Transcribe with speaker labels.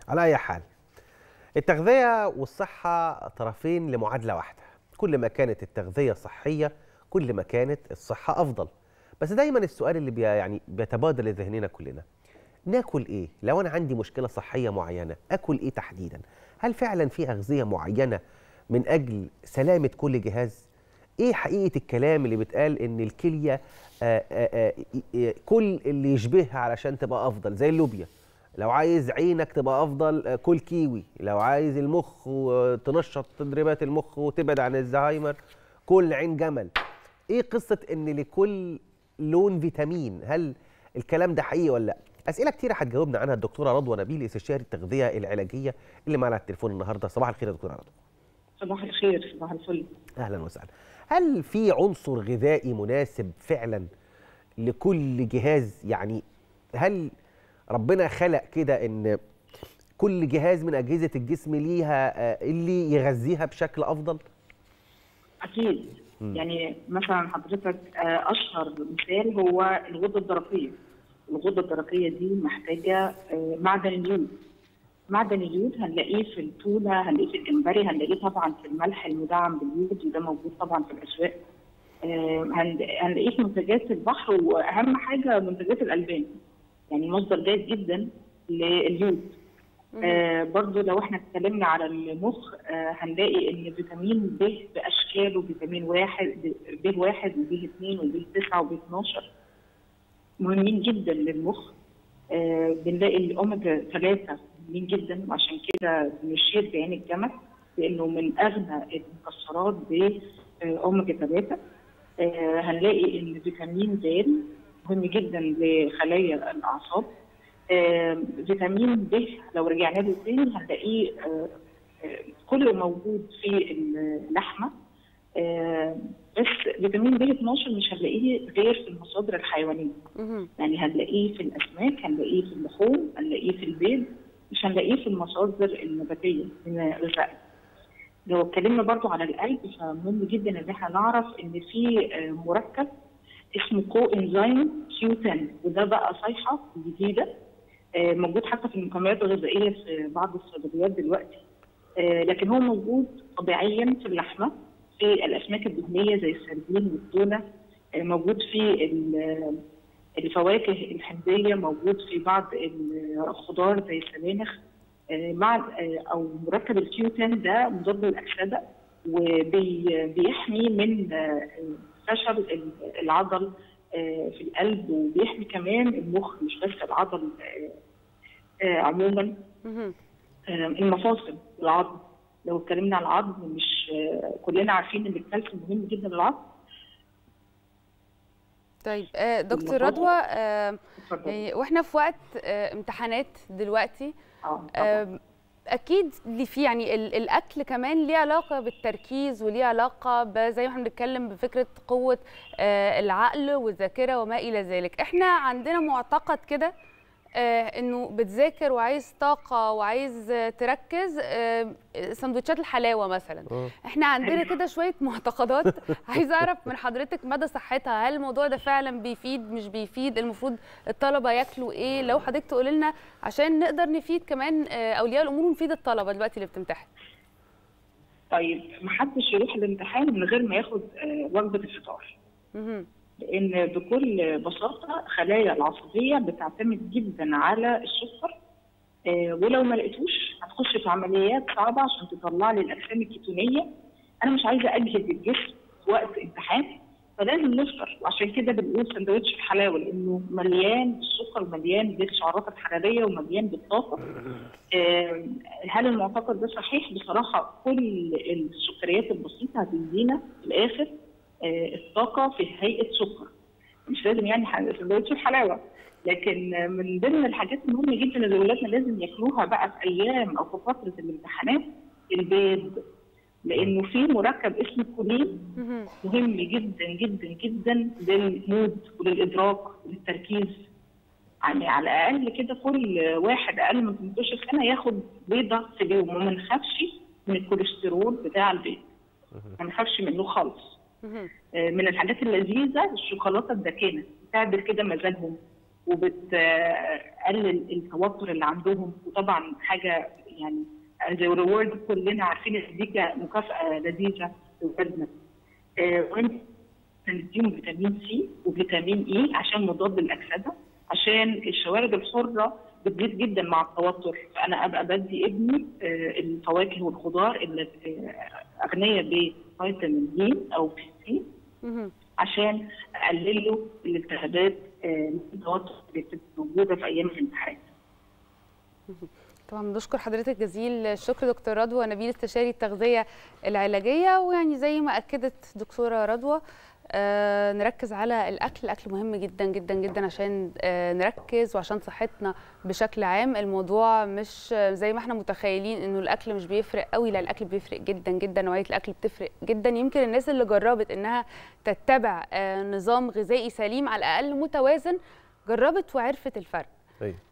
Speaker 1: على اي حال التغذيه والصحه طرفين لمعادله واحده كل ما كانت التغذيه صحيه كل ما كانت الصحه افضل بس دايما السؤال اللي بي يعني بيتبادر لذهننا كلنا ناكل ايه لو انا عندي مشكله صحيه معينه اكل ايه تحديدا هل فعلا في اغذيه معينه من اجل سلامه كل جهاز ايه حقيقه الكلام اللي بيتقال ان الكليه آآ آآ آآ كل اللي يشبهها علشان تبقى افضل زي اللوبيا لو عايز عينك تبقى افضل كل كيوي لو عايز المخ وتنشط تدريبات المخ وتبعد عن الزهايمر كل عين جمل ايه قصه ان لكل لون فيتامين هل الكلام ده حقيقي ولا لا اسئله كتيره هتجاوبنا عنها الدكتوره رضوى نبيل استشاري التغذيه العلاجيه اللي معانا على التليفون النهارده صباح الخير يا دكتوره رضوى
Speaker 2: صباح الخير صباح الفل
Speaker 1: اهلا وسهلا هل في عنصر غذائي مناسب فعلا لكل جهاز يعني هل ربنا خلق كده ان كل جهاز من اجهزه الجسم ليها اللي يغذيها بشكل افضل
Speaker 2: اكيد م. يعني مثلا حضرتك اشهر مثال هو الغده الدرقيه الغده الدرقيه دي محتاجه معدن اليود معدن اليود هنلاقيه في التونه هنلاقيه في الجمبري هنلاقيه طبعا في الملح المدعم باليود وده موجود طبعا في الاسواق هنلاقيه في منتجات البحر واهم حاجه منتجات الالبان يعني مصدر جيد جدا لليود آه برضو لو احنا اتكلمنا على المخ آه هنلاقي ان فيتامين ب باشكاله فيتامين واحد ب واحد وب اثنين وب تسعه وب 12 مهمين جدا للمخ آه بنلاقي الاوميجا 3 مهمين جدا وعشان كده بنشير بعين الجمل لانه من اغنى المكسرات باوميجا 3 آه هنلاقي ان فيتامين د مهم جدا لخلايا الاعصاب آه فيتامين ب لو رجعنا له تاني هنلاقيه آه آه كله موجود في اللحمه بس فيتامين ب 12 مش هنلاقيه غير في المصادر الحيوانيه يعني هنلاقيه في الاسماك هنلاقيه في اللحوم هنلاقيه في البيض مش هنلاقيه في المصادر النباتيه من الغذاء لو اتكلمنا برضو على القلب فمهم جدا ان احنا نعرف ان في مركب اسمه كو انزيم كيو 10 وده بقى صيحه جديده موجود حتى في المكملات الغذائيه في بعض الصيدليات دلوقتي لكن هو موجود طبيعيا في اللحمه في الاسماك الدهنيه زي السردين والتونه موجود في الفواكه الحمضيه موجود في بعض الخضار زي السبانخ مع او مركب الكيو 10 ده مضاد للاكسده وبيحمي من فشل العضل في القلب وبيحمي كمان المخ مش بس العضل عموما المفاصل العظم لو اتكلمنا على العظم مش كلنا عارفين ان الكالسيوم مهم جدا للعظم
Speaker 3: طيب دكتور رضوى يعني واحنا في وقت امتحانات دلوقتي
Speaker 2: اه
Speaker 3: اكيد اللي فيه يعني الاكل كمان ليه علاقه بالتركيز وليه علاقه زي ما احنا بنتكلم بفكره قوه العقل والذاكره وما الى ذلك احنا عندنا معتقد كده انه بتذاكر وعايز طاقه وعايز تركز سندوتشات الحلاوه مثلا احنا عندنا كده شويه معتقدات عايز اعرف من حضرتك مدى صحتها هل الموضوع ده فعلا بيفيد مش بيفيد المفروض الطلبه ياكلوا ايه لو حضرتك تقول لنا عشان نقدر نفيد كمان اولياء الامور ونفيد الطلبه دلوقتي اللي بتمتحن
Speaker 2: طيب محدش يروح الامتحان من غير ما ياخد وجبه الفطار لان بكل بساطه خلايا العصبيه بتعتمد جدا على السكر آه ولو ما لقيتوش هتخش في عمليات صعبه عشان تطلع لي الاجسام الكيتونيه انا مش عايزه اجهد الجسم في وقت امتحان فلازم نفطر وعشان كده بنقول سندوتش الحلاوه لانه مليان بالسكر ومليان بالسعرات الحراريه ومليان بالطاقه آه هل المعتقد ده صحيح؟ بصراحه كل السكريات البسيطه هتدينا في الاخر الطاقه في هيئه سكر مش لازم يعني سندوتش الحلاوه لكن من ضمن الحاجات المهمه جدا اللي اولادنا لازم ياكلوها بقى في ايام او في فتره الامتحانات البيض لانه في مركب اسمه كولين مهم جدا جدا جدا للمود وللادراك وللتركيز يعني على الاقل كده كل واحد اقل من 18 سنه ياخد بيضه في اليوم وما نخافش من الكوليسترول بتاع البيض ما نخافش منه خالص من الحاجات اللذيذه الشوكولاته الداكنه بتعدل كده مزاجهم وبتقلل التوتر اللي عندهم وطبعا حاجه يعني زي ريورد كلنا عارفين ان دي مكافاه لذيذه لاولادنا وانت نديهم فيتامين سي وفيتامين اي عشان مضاد للاكسده عشان الشوارد الحره بتزيد جدا مع التوتر فانا ابقى بدي ابني الفواكه والخضار اللي اغنيه بفيتامين دي او سي عشان اقلل له الالتهابات التوتر اللي بتبقى موجوده في ايام الامتحان
Speaker 3: طبعا بنشكر حضرتك جزيل الشكر دكتور رضوى نبيل استشاري التغذيه العلاجيه ويعني زي ما اكدت دكتوره رضوى آه نركز على الاكل الاكل مهم جدا جدا جدا عشان آه نركز وعشان صحتنا بشكل عام الموضوع مش زي ما احنا متخيلين انه الاكل مش بيفرق قوي لا الاكل بيفرق جدا جدا نوعيه الاكل بتفرق جدا يمكن الناس اللي جربت انها تتبع آه نظام غذائي سليم على الاقل متوازن جربت وعرفت الفرق
Speaker 1: أيه.